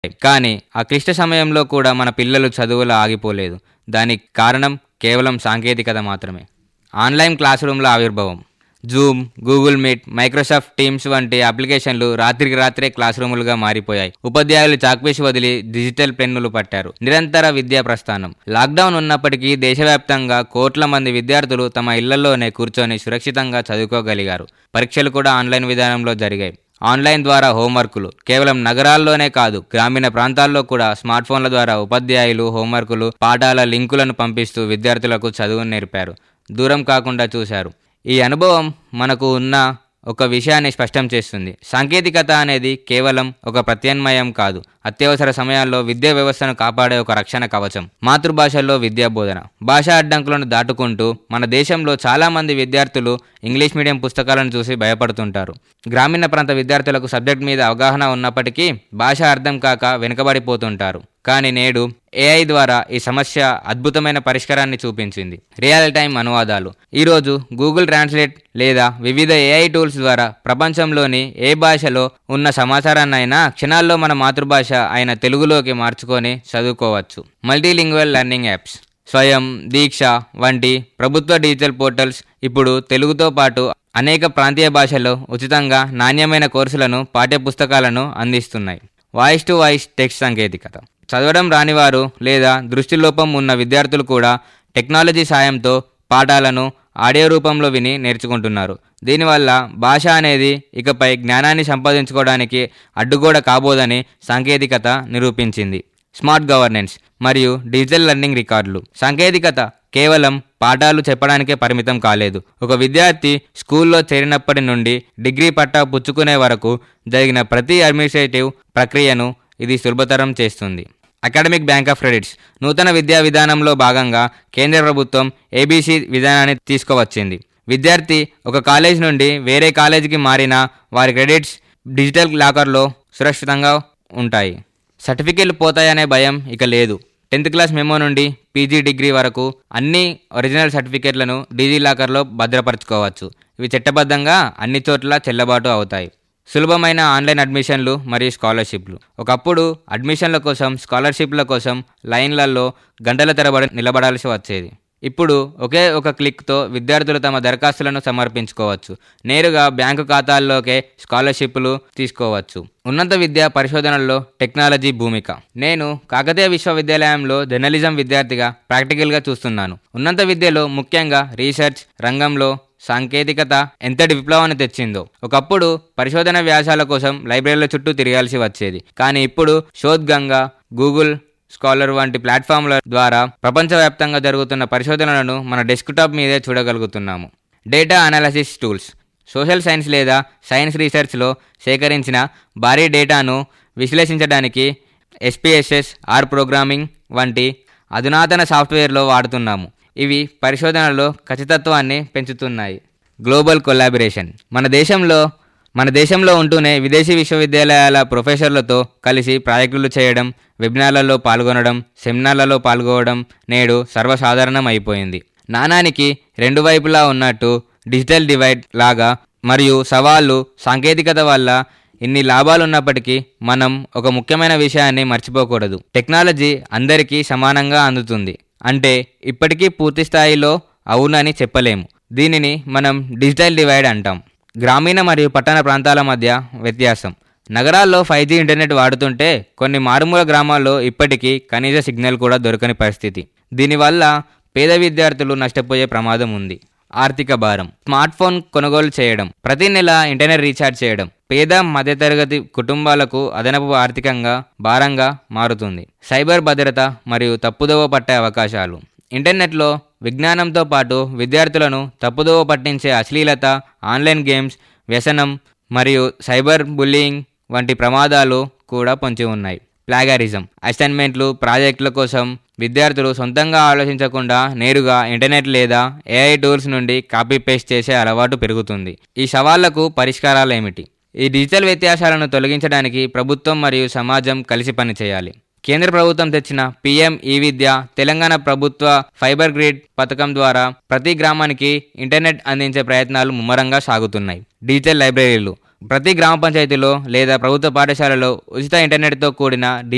కానీ ఆ క్లిష్ట సమయంలో కూడా మన పిల్లలు చదువులో ఆగిపోలేదు దానికి కారణం కేవలం సాంకేతికత మాత్రమే ఆన్లైన్ క్లాస్ రూమ్ల ఆవిర్భావం Zoom Google Meet Microsoft Teams వంటి అప్లికేషన్లు రాత్రికి రాత్రే క్లాస్ రూములుగా మారిపోయాయి ఉపాధ్యాయులు చాక్పీస్ వదిలి డిజిటల్ పెన్నులు పట్టారు నిరంతర విద్యా ప్రస్థానం లాక్డౌన్ ఉన్నప్పటికీ దేశవ్యాప్తంగా కోట్ల మంది విద్యార్థులు తమ ఇళ్లలోనే కూర్చొని సురక్షితంగా చదువుకోగలిగారు పరీక్షలు కూడా ఆన్లైన్ విధానంలో జరిగాయి ఆన్లైన్ ద్వారా హోంవర్కులు కేవలం నగరాల్లోనే కాదు గ్రామీణ ప్రాంతాల్లో కూడా స్మార్ట్ ఫోన్ల ద్వారా ఉపాధ్యాయులు హోంవర్కులు పాఠాల లింకులను పంపిస్తూ విద్యార్థులకు చదువును నేర్పారు దూరం కాకుండా చూశారు ఈ అనుభవం మనకు ఉన్న ఒక విషయాన్ని స్పష్టం చేస్తుంది సాంకేతికత అనేది కేవలం ఒక ప్రత్యామ్నాయం కాదు అత్యవసర సమయాల్లో విద్యా వ్యవస్థను కాపాడే ఒక రక్షణ కవచం మాతృభాషల్లో విద్యా బోధన భాషా అడ్డంకులను దాటుకుంటూ మన దేశంలో చాలా మంది విద్యార్థులు ఇంగ్లీష్ మీడియం పుస్తకాలను చూసి భయపడుతుంటారు గ్రామీణ ప్రాంత విద్యార్థులకు సబ్జెక్ట్ మీద అవగాహన ఉన్నప్పటికీ భాష అర్థం కాక వెనుకబడిపోతుంటారు కానీ నేడు ఏఐ ద్వారా ఈ సమస్య అద్భుతమైన పరిష్కారాన్ని చూపించింది రియల్ టైం అనువాదాలు ఈరోజు గూగుల్ ట్రాన్స్లేట్ లేదా వివిధ ఏఐ టూల్స్ ద్వారా ప్రపంచంలోని ఏ భాషలో ఉన్న సమాచారాన్నైనా క్షణాల్లో మన మాతృభాష అయిన తెలుగులోకి మార్చుకొని చదువుకోవచ్చు మల్టీలింగ్వల్ లెర్నింగ్ యాప్స్ స్వయం దీక్ష వంటి ప్రభుత్వ డిజిటల్ పోర్టల్స్ ఇప్పుడు తెలుగుతో పాటు అనేక ప్రాంతీయ భాషల్లో ఉచితంగా నాణ్యమైన కోర్సులను పాఠ్యపుస్తకాలను అందిస్తున్నాయి వాయిస్ టు వాయిస్ టెక్స్ట్ సాంకేతికత చదవడం రానివారు లేదా దృష్టిలోపం ఉన్న విద్యార్థులు కూడా టెక్నాలజీ సాయంతో పాఠాలను ఆడియో రూపంలో విని నేర్చుకుంటున్నారు దీనివల్ల భాష అనేది ఇకపై జ్ఞానాన్ని సంపాదించుకోవడానికి అడ్డుగోడ కాబోదని సాంకేతికత నిరూపించింది స్మార్ట్ గవర్నెన్స్ మరియు డిజిటల్ లెర్నింగ్ రికార్డులు సాంకేతికత కేవలం పాఠాలు చెప్పడానికే పరిమితం కాలేదు ఒక విద్యార్థి స్కూల్లో చేరినప్పటి నుండి డిగ్రీ పట్టా పుచ్చుకునే వరకు జరిగిన ప్రతి అడ్మినిస్ట్రేటివ్ ప్రక్రియను ఇది సులభతరం చేస్తుంది అకాడమిక్ బ్యాంక్ ఆఫ్ క్రెడిట్స్ నూతన విద్యా విధానంలో భాగంగా కేంద్ర ప్రభుత్వం ఏబీసీ విధానాన్ని తీసుకువచ్చింది విద్యార్థి ఒక కాలేజ్ నుండి వేరే కాలేజీకి మారినా వారి క్రెడిట్స్ డిజిటల్ లాకర్లో సురక్షితంగా ఉంటాయి సర్టిఫికేట్లు పోతాయనే భయం ఇక లేదు టెన్త్ క్లాస్ మెమో నుండి పీజీ డిగ్రీ వరకు అన్ని ఒరిజినల్ సర్టిఫికేట్లను డిజీ లాకర్లో భద్రపరచుకోవచ్చు ఇవి చట్టబద్ధంగా అన్ని చోట్ల చెల్లబాటు అవుతాయి సులభమైన ఆన్లైన్ అడ్మిషన్లు మరియు స్కాలర్షిప్లు ఒకప్పుడు అడ్మిషన్ల కోసం స్కాలర్షిప్ల కోసం లైన్లలో గంటల తరబడి నిలబడాల్సి వచ్చేది ఇప్పుడు ఒకే ఒక క్లిక్తో విద్యార్థులు తమ దరఖాస్తులను సమర్పించుకోవచ్చు నేరుగా బ్యాంకు ఖాతాల్లోకే స్కాలర్షిప్లు తీసుకోవచ్చు ఉన్నత విద్య పరిశోధనల్లో టెక్నాలజీ భూమిక నేను కాకతీయ విశ్వవిద్యాలయంలో జర్నలిజం విద్యార్థిగా ప్రాక్టికల్గా చూస్తున్నాను ఉన్నత విద్యలో ముఖ్యంగా రీసెర్చ్ రంగంలో సాంకేతికత ఎంతటి విప్లవాన్ని తెచ్చిందో ఒకప్పుడు పరిశోధన వ్యాసాల కోసం లైబ్రరీల చుట్టూ తిరగాల్సి వచ్చేది కానీ ఇప్పుడు శోద్గంగా గూగుల్ స్కాలర్ వంటి ప్లాట్ఫామ్ల ద్వారా ప్రపంచవ్యాప్తంగా జరుగుతున్న పరిశోధనలను మన డెస్క్టాప్ మీదే చూడగలుగుతున్నాము data analysis tools social science లేదా సైన్స్ రీసెర్చ్లో సేకరించిన భారీ డేటాను విశ్లేషించడానికి ఎస్పీఎస్ఎస్ ఆర్ ప్రోగ్రామింగ్ వంటి అధునాతన సాఫ్ట్వేర్లో వాడుతున్నాము ఇవి పరిశోధనలో ఖచ్చితత్వాన్ని పెంచుతున్నాయి గ్లోబల్ కొలాబరేషన్ మన దేశంలో మన దేశంలో ఉంటూనే విదేశీ విశ్వవిద్యాలయాల ప్రొఫెసర్లతో కలిసి ప్రాజెక్టులు చేయడం వెబినార్లలో పాల్గొనడం సెమినార్లలో పాల్గొనడం నేడు సర్వసాధారణం అయిపోయింది నాణానికి రెండు వైపులా ఉన్నట్టు డిజిటల్ డివైడ్ లాగా మరియు సవాళ్ళు సాంకేతికత వల్ల ఇన్ని లాభాలు ఉన్నప్పటికీ మనం ఒక ముఖ్యమైన విషయాన్ని మర్చిపోకూడదు టెక్నాలజీ అందరికీ సమానంగా అందుతుంది అంటే ఇప్పటికీ పూర్తి స్థాయిలో అవునని చెప్పలేము దీనిని మనం డిజిటల్ డివైడ్ అంటాం గ్రామీణ మరియు పట్టణ ప్రాంతాల మధ్య వ్యత్యాసం నగరాల్లో ఫైవ్ జీ ఇంటర్నెట్ వాడుతుంటే కొన్ని మారుమూల గ్రామాల్లో ఇప్పటికీ కనీస సిగ్నల్ కూడా దొరకని పరిస్థితి దీనివల్ల పేద విద్యార్థులు నష్టపోయే ప్రమాదం ఉంది ఆర్థిక భారం స్మార్ట్ ఫోన్ కొనుగోలు చేయడం ప్రతి నెల ఇంటర్నెట్ రీఛార్జ్ చేయడం పేద మధ్యతరగతి కుటుంబాలకు అదనపు ఆర్థికంగా భారంగా మారుతుంది సైబర్ భద్రత మరియు తప్పుదోవ పట్టే అవకాశాలు ఇంటర్నెట్లో విజ్ఞానంతో పాటు విద్యార్థులను తప్పుదోవ పట్టించే అశ్లీలత ఆన్లైన్ గేమ్స్ వ్యసనం మరియు సైబర్ బుల్లింగ్ వంటి ప్రమాదాలు కూడా పొంచి ఉన్నాయి ప్లాగారిజం అసైన్మెంట్లు ప్రాజెక్టుల కోసం విద్యార్థులు సొంతంగా ఆలోచించకుండా నేరుగా ఇంటర్నెట్ లేదా ఏఐ టూల్స్ నుండి కాపీ పేస్ట్ చేసే అలవాటు పెరుగుతుంది ఈ సవాళ్లకు పరిష్కారాలు ఏమిటి ఈ డిజిటల్ వ్యత్యాసాలను తొలగించడానికి ప్రభుత్వం మరియు సమాజం కలిసి పనిచేయాలి కేంద్ర ప్రభుత్వం తెచ్చిన పీఎం ఈ విద్య తెలంగాణ ప్రభుత్వ ఫైబర్ గ్రిడ్ పథకం ద్వారా ప్రతి గ్రామానికి ఇంటర్నెట్ అందించే ప్రయత్నాలు ముమ్మరంగా సాగుతున్నాయి డిజిటల్ లైబ్రరీలు ప్రతి గ్రామ పంచాయతీలో లేదా ప్రభుత్వ పాఠశాలలో ఉచిత ఇంటర్నెట్తో కూడిన